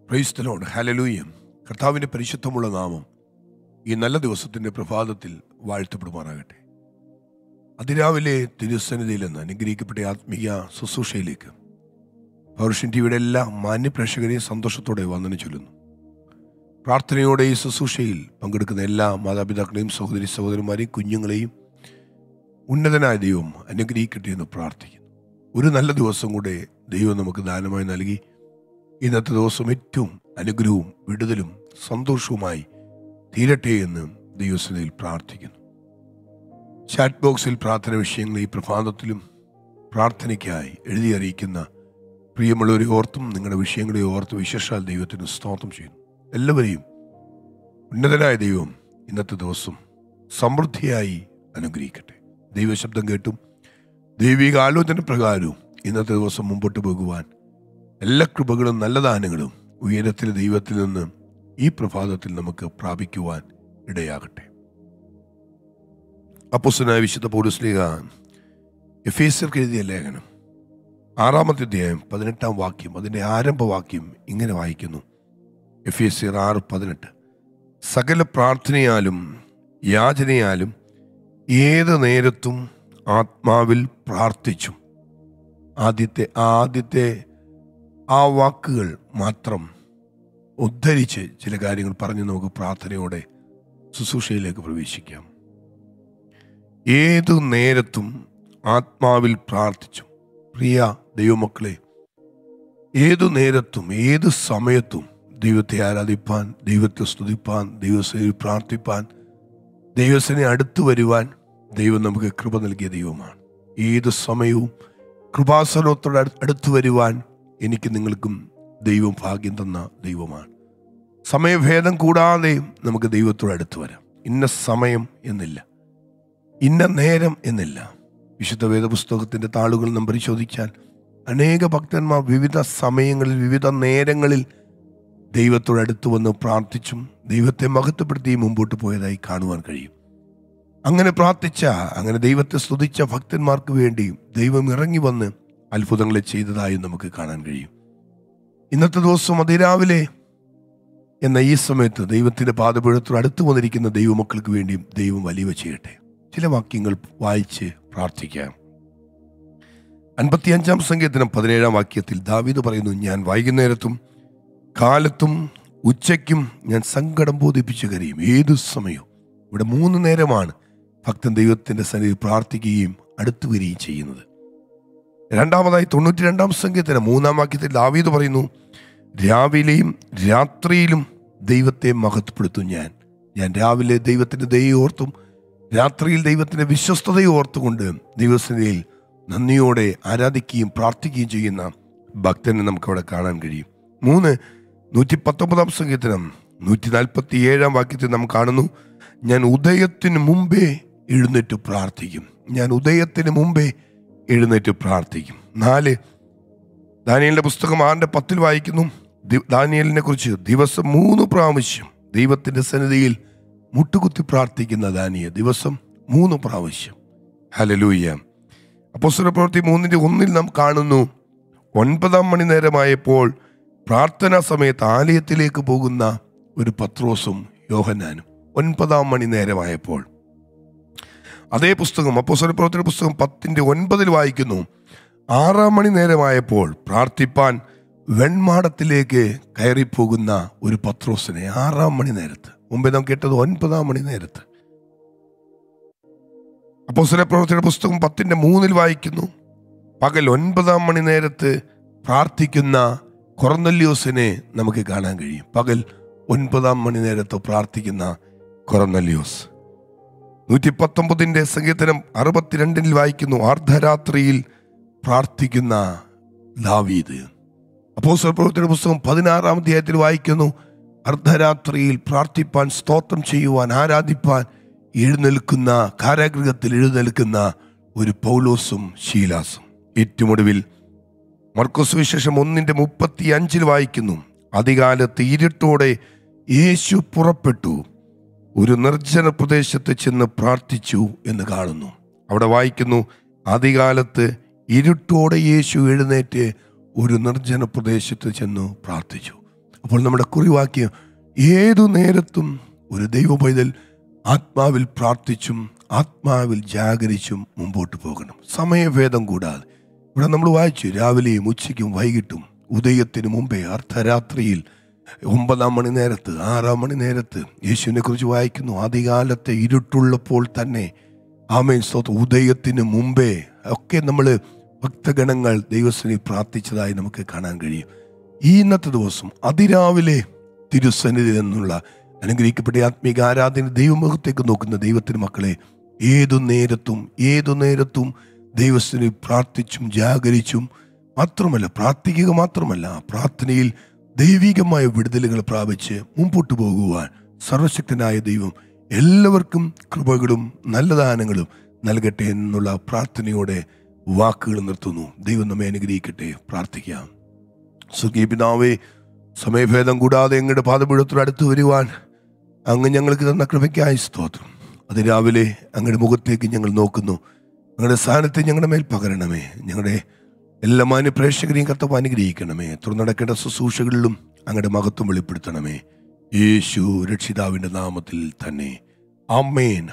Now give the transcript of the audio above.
praise the Lord ഹലലൂയം കർത്താവിൻ്റെ പരിശുദ്ധമുള്ള നാമം ഈ നല്ല ദിവസത്തിൻ്റെ പ്രഭാതത്തിൽ വാഴ്ത്തപ്പെടുമാറാകട്ടെ അതിരാവിലെ തിരുസന്നിധിയിൽ നിന്ന് അനുഗ്രഹിക്കപ്പെട്ട ആത്മീയ ശുശ്രൂഷയിലേക്ക് പൗരുഷൻ ടിവിയുടെ എല്ലാ മാന്യപ്രേക്ഷകരെയും സന്തോഷത്തോടെ വന്ദനം ചൊല്ലുന്നു പ്രാർത്ഥനയോടെ ഈ ശുശ്രൂഷയിൽ പങ്കെടുക്കുന്ന എല്ലാ മാതാപിതാക്കളെയും സഹോദരി സഹോദരന്മാരെയും കുഞ്ഞുങ്ങളെയും ഉന്നതനായ ദൈവം അനുഗ്രഹിക്കട്ടെ എന്ന് പ്രാർത്ഥിക്കുന്നു ഒരു നല്ല ദിവസം കൂടെ ദൈവം നമുക്ക് ദാനമായി നൽകി ഇന്നത്തെ ദിവസം ഏറ്റവും അനുഗ്രഹവും വിടുതലും സന്തോഷവുമായി തീരട്ടെ എന്ന് ദൈവസനയിൽ പ്രാർത്ഥിക്കുന്നു ചാറ്റ് ബോക്സിൽ പ്രാർത്ഥന വിഷയങ്ങൾ ഈ പ്രഭാതത്തിലും പ്രാർത്ഥനയ്ക്കായി എഴുതി അറിയിക്കുന്ന പ്രിയമുള്ളവരെ ഓർത്തും നിങ്ങളുടെ വിഷയങ്ങളെ ഓർത്ത് വിശേഷാൽ ദൈവത്തിന് സ്തോത്രം ചെയ്യുന്നു എല്ലാവരെയും ഉന്നതനായ ദൈവം ഇന്നത്തെ ദിവസം സമൃദ്ധിയായി അനുഗ്രഹിക്കട്ടെ ദൈവശബ്ദം കേട്ടും ദൈവിക ആലോചന പ്രകാരവും ഇന്നത്തെ ദിവസം മുമ്പോട്ട് പോകുവാൻ എല്ലാ കൃപകളും നല്ല ദാനങ്ങളും ഉയരത്തിലെ ദൈവത്തിൽ നിന്ന് ഈ പ്രഭാതത്തിൽ നമുക്ക് പ്രാപിക്കുവാൻ ഇടയാകട്ടെ അപ്പുസ്തനായ വിശുദ്ധ പൗരസ്ലിക എഫേസർക്ക് എഴുതിയ ലേഖനം ആറാമത്തെ അധ്യായം പതിനെട്ടാം വാക്യം അതിൻ്റെ ആരംഭവാക്യം ഇങ്ങനെ വായിക്കുന്നു എഫ് എസ് സിർ ആറ് പതിനെട്ട് സകല പ്രാർത്ഥനയാലും യാചനയാലും ഏത് നേരത്തും ആത്മാവിൽ പ്രാർത്ഥിച്ചും ആദ്യത്തെ ആദ്യത്തെ ആ വാക്കുകൾ മാത്രം ഉദ്ധരിച്ച് ചില കാര്യങ്ങൾ പറഞ്ഞ് നമുക്ക് പ്രാർത്ഥനയോടെ ശുശ്രൂഷയിലേക്ക് പ്രവേശിക്കാം ഏതു നേരത്തും ആത്മാവിൽ പ്രാർത്ഥിച്ചും പ്രിയ ദൈവമക്കളെ ഏതു നേരത്തും ഏത് സമയത്തും ദൈവത്തെ ആരാധിപ്പാൻ ദൈവത്തെ സ്തുതിപ്പാൻ ദൈവസേനയിൽ പ്രാർത്ഥിപ്പാൻ ദൈവസനെ അടുത്തു വരുവാൻ ദൈവം നമുക്ക് കൃപ നൽകിയ ദൈവമാണ് ഏത് സമയവും കൃപാസനത്തോട് അടു- അടുത്തു വരുവാൻ എനിക്ക് നിങ്ങൾക്കും ദൈവം ഭാഗ്യം തന്ന ദൈവമാണ് സമയഭേദം കൂടാതെ നമുക്ക് ദൈവത്തോട് അടുത്തു വരാം ഇന്ന സമയം എന്നില്ല ഇന്ന നേരം എന്നില്ല വിശുദ്ധ വേദപുസ്തകത്തിന്റെ താളുകൾ നാം പരിശോധിച്ചാൽ അനേക ഭക്തന്മാർ വിവിധ സമയങ്ങളിൽ വിവിധ നേരങ്ങളിൽ ദൈവത്തോട് അടുത്തു വന്ന് പ്രാർത്ഥിച്ചും ദൈവത്തെ മഹത്വപ്പെടുത്തി മുമ്പോട്ട് പോയതായി കാണുവാൻ കഴിയും അങ്ങനെ പ്രാർത്ഥിച്ച അങ്ങനെ ദൈവത്തെ സ്തുതിച്ച ഭക്തന്മാർക്ക് വേണ്ടി ദൈവം ഇറങ്ങി വന്ന് അത്ഭുതങ്ങളെ ചെയ്തതായി നമുക്ക് കാണാൻ കഴിയും ഇന്നത്തെ ദിവസം അതിരാവിലെ എന്ന ഈ സമയത്ത് ദൈവത്തിന്റെ പാദപീഠത്തോട് അടുത്തു വന്നിരിക്കുന്ന ദൈവമക്കൾക്ക് വേണ്ടിയും ദൈവം വലിയ ചെയ്യട്ടെ ചില വാക്യങ്ങൾ വായിച്ച് പ്രാർത്ഥിക്കാം അൻപത്തിയഞ്ചാം സംഗീതത്തിനും പതിനേഴാം വാക്യത്തിൽ ദാവീദ് പറയുന്നു ഞാൻ വൈകുന്നേരത്തും കാലത്തും ഉച്ചയ്ക്കും ഞാൻ സങ്കടം ബോധിപ്പിച്ചു കരയും ഏതു സമയവും ഇവിടെ മൂന്ന് നേരമാണ് ഭക്തൻ ദൈവത്തിന്റെ സന്നിധി പ്രാർത്ഥിക്കുകയും അടുത്തു വരികയും ചെയ്യുന്നത് രണ്ടാമതായി തൊണ്ണൂറ്റി രണ്ടാം സംഗീതത്തിന് മൂന്നാം വാക്യത്തിൽ ദാവീദ് പറയുന്നു രാവിലെയും രാത്രിയിലും ദൈവത്തെ മഹത്വപ്പെടുത്തും ഞാൻ ഞാൻ രാവിലെ ദൈവത്തിന്റെ ദയ ഓർത്തും രാത്രിയിൽ ദൈവത്തിന്റെ വിശ്വസ്തതയെ ഓർത്തുകൊണ്ട് ദൈവസനയിൽ നന്ദിയോടെ ആരാധിക്കുകയും പ്രാർത്ഥിക്കുകയും ചെയ്യുന്ന ഭക്തനെ നമുക്ക് അവിടെ കാണാൻ കഴിയും മൂന്ന് നൂറ്റി പത്തൊമ്പതാം സംഗീതനം നൂറ്റി നാൽപ്പത്തി ഏഴാം വാക്യത്തിൽ നാം കാണുന്നു ഞാൻ ഉദയത്തിന് മുമ്പേ എഴുന്നേറ്റ് പ്രാർത്ഥിക്കും ഞാൻ ഉദയത്തിന് മുമ്പേ എഴുന്നേറ്റ് പ്രാർത്ഥിക്കും നാല് ദാനിയലിന്റെ പുസ്തകം ആറിന്റെ പത്തിൽ വായിക്കുന്നു ദി- ദാനിയേലിനെ കുറിച്ച് ദിവസം മൂന്ന് പ്രാവശ്യം ദൈവത്തിന്റെ സന്നിധിയിൽ മുട്ടുകുത്തി പ്രാർത്ഥിക്കുന്ന ദാനിയ ദിവസം മൂന്ന് പ്രാവശ്യം ഹലലൂയ്യ അപ്പോസ്തല പ്രവൃത്തി മൂന്നിന്റെ ഒന്നിൽ നാം കാണുന്നു ഒൻപതാം മണി നേരമായപ്പോൾ പ്രാർത്ഥനാ സമയത്ത് ആലയത്തിലേക്ക് പോകുന്ന ഒരു പത്രോസും യോഹന്നാനും ഒൻപതാം മണി നേരമായപ്പോൾ അതേ പുസ്തകം അപ്പോസ്തല പ്രവൃത്തിയുടെ പുസ്തകം പത്തിന്റെ ഒൻപതിൽ വായിക്കുന്നു ആറാം മണി നേരമായപ്പോൾ പ്രാർത്ഥിപ്പാൻ വെൺമാടത്തിലേക്ക് കയറിപ്പോകുന്ന ഒരു പത്രോസിനെ ആറാം മണി നേരത്ത് മുമ്പേ നാം കേട്ടത് ഒൻപതാം മണി നേരത്ത് അപ്പോസ്തല പ്രവൃത്തിയുടെ പുസ്തകം പത്തിന്റെ മൂന്നിൽ വായിക്കുന്നു പകൽ ഒൻപതാം മണി നേരത്ത് പ്രാർത്ഥിക്കുന്ന കൊറന്നല്യോസിനെ നമുക്ക് കാണാൻ കഴിയും പകൽ ഒൻപതാം മണി നേരത്ത് പ്രാർത്ഥിക്കുന്ന കൊറന്നല്യോസ് നൂറ്റി പത്തൊമ്പതിന്റെ സംഗീതനം അറുപത്തിരണ്ടിൽ വായിക്കുന്നു അർദ്ധരാത്രിയിൽ പ്രാർത്ഥിക്കുന്ന ദാവീദ് അപ്പോസ്തല പ്രവൃത്തിയുടെ പുസ്തകം പതിനാറാം അധ്യായത്തിൽ വായിക്കുന്നു അർദ്ധരാത്രിയിൽ പ്രാർത്ഥിപ്പാൻ സ്തോത്രം ചെയ്യുവാൻ ആരാധിപ്പാൻ എഴുന്നേൽക്കുന്ന കാരാഗൃഹത്തിൽ എഴുന്നേൽക്കുന്ന ഒരു പൗലോസും ശീലാസും ഏറ്റവും ഒടുവിൽ മർക്കോസ് വിശേഷം ഒന്നിന്റെ മുപ്പത്തി അഞ്ചിൽ വായിക്കുന്നു അതികാലത്ത് ഇരുട്ടോടെ യേശു പുറപ്പെട്ടു ഒരു നിർജ്ജന പ്രദേശത്ത് ചെന്ന് പ്രാർത്ഥിച്ചു എന്ന് കാണുന്നു അവിടെ വായിക്കുന്നു അതികാലത്ത് ഇരുട്ടോടെ യേശു എഴുന്നേറ്റ് ഒരു നിർജ്ജന പ്രദേശത്ത് ചെന്നു പ്രാർത്ഥിച്ചു അപ്പോൾ നമ്മുടെ കുറിവാക്യം ഏതു നേരത്തും ഒരു ദൈവ പൈതൽ ആത്മാവിൽ പ്രാർത്ഥിച്ചും ആത്മാവിൽ ജാഗരിച്ചും മുമ്പോട്ട് പോകണം സമയഭേദം കൂടാതെ ഇവിടെ നമ്മൾ വായിച്ചു രാവിലെയും ഉച്ചയ്ക്കും വൈകിട്ടും ഉദയത്തിന് മുമ്പേ അർദ്ധരാത്രിയിൽ ഒമ്പതാം മണി നേരത്ത് ആറാം മണി നേരത്ത് യേശുവിനെ കുറിച്ച് വായിക്കുന്നു ആദ്യകാലത്തെ ഇരുട്ടുള്ളപ്പോൾ തന്നെ ആമേൻ സ്തോത്രം ഉദയത്തിന് മുമ്പേ ഒക്കെ നമ്മൾ ഭക്തഗണങ്ങൾ ദൈവസ്ഥനെ പ്രാർത്ഥിച്ചതായി നമുക്ക് കാണാൻ കഴിയും ഈ ഇന്നത്തെ ദിവസം അതിരാവിലെ തിരുസന്നിധി എന്നുള്ള അനുഗ്രഹിക്കപ്പെട്ട ആത്മീക ആരാധന ദൈവമുഖത്തേക്ക് നോക്കുന്ന ദൈവത്തിന് മക്കളെ ഏതു നേരത്തും ഏതു നേരത്തും ദൈവസ്ഥനെ പ്രാർത്ഥിച്ചും ജാഗരിച്ചും മാത്രമല്ല പ്രാർത്ഥിക്കുക മാത്രമല്ല ആ പ്രാർത്ഥനയിൽ ദൈവികമായ വിടുതലുകൾ പ്രാപിച്ച് മുമ്പോട്ട് പോകുവാൻ സർവശക്തനായ ദൈവം എല്ലാവർക്കും കൃപകളും നല്ല ദാനങ്ങളും നൽകട്ടെ എന്നുള്ള പ്രാർത്ഥനയോടെ വാക്കുകൾ നിർത്തുന്നു ദൈവം നമ്മെ അനുഗ്രഹിക്കട്ടെ പ്രാർത്ഥിക്കാം സ്വർഗീയ പിതാവേ സമയഭേദം കൂടാതെ എങ്ങളുടെ പാദപീഠത്തോട് അടുത്ത് വരുവാൻ അങ്ങ് ഞങ്ങൾക്ക് തന്ന കൃപയ്ക്കായി സ്തോത്രം അത് രാവിലെ അങ്ങയുടെ മുഖത്തേക്ക് ഞങ്ങൾ നോക്കുന്നു ഞങ്ങളുടെ സ്ഥാനത്തെ ഞങ്ങളുടെ മേൽ പകരണമേ ഞങ്ങളുടെ എല്ലാ മാന്യ പ്രേക്ഷകരെയും കർത്തവ് അനുഗ്രഹിക്കണമേ തുടർന്ന് നടക്കേണ്ട ശുശ്രൂഷകളിലും അങ്ങയുടെ മഹത്വം വെളിപ്പെടുത്തണമേ യേശു രക്ഷിതാവിൻ്റെ നാമത്തിൽ തന്നെ അമ്മേൻ